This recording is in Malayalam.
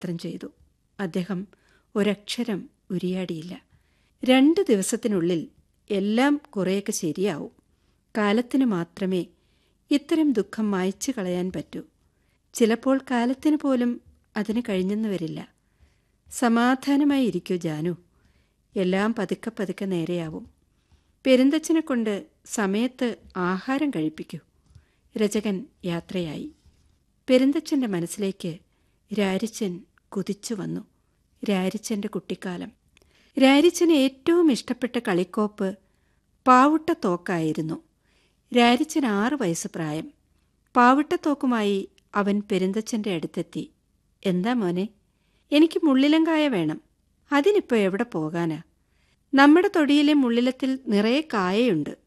മാത്രം ചെയ്തു അദ്ദേഹം ഒരക്ഷരം ഉരിയാടിയില്ല രണ്ട് ദിവസത്തിനുള്ളിൽ എല്ലാം കുറേയൊക്കെ ശരിയാവും കാലത്തിന് മാത്രമേ ഇത്തരം ദുഃഖം മായ്ച്ചു കളയാൻ പറ്റൂ ചിലപ്പോൾ കാലത്തിന് പോലും അതിന് കഴിഞ്ഞെന്ന് വരില്ല സമാധാനമായി ഇരിക്കൂ ജാനു എല്ലാം പതുക്കെ പതുക്കെ നേരെയാവും പെരുന്തച്ഛനെ കൊണ്ട് സമയത്ത് ആഹാരം കഴിപ്പിക്കൂ രചകൻ യാത്രയായി പെരുന്തച്ഛൻ്റെ മനസ്സിലേക്ക് രാരിച്ചൻ കുതിച്ചു വന്നു രാരിച്ചൻ്റെ കുട്ടിക്കാലം രാരിച്ചന് ഏറ്റവും ഇഷ്ടപ്പെട്ട കളിക്കോപ്പ് പാവുട്ടത്തോക്കായിരുന്നു രാരിച്ചൻ ആറു വയസ്സ് പ്രായം പാവുട്ടത്തോക്കുമായി അവൻ പെരുന്തച്ഛൻ്റെ അടുത്തെത്തി എന്താ മോനെ എനിക്ക് മുള്ളിലങ്കായ വേണം അതിനിപ്പോൾ എവിടെ പോകാനാ നമ്മുടെ തൊടിയിലെ മുള്ളിലത്തിൽ നിറയെ കായയുണ്ട്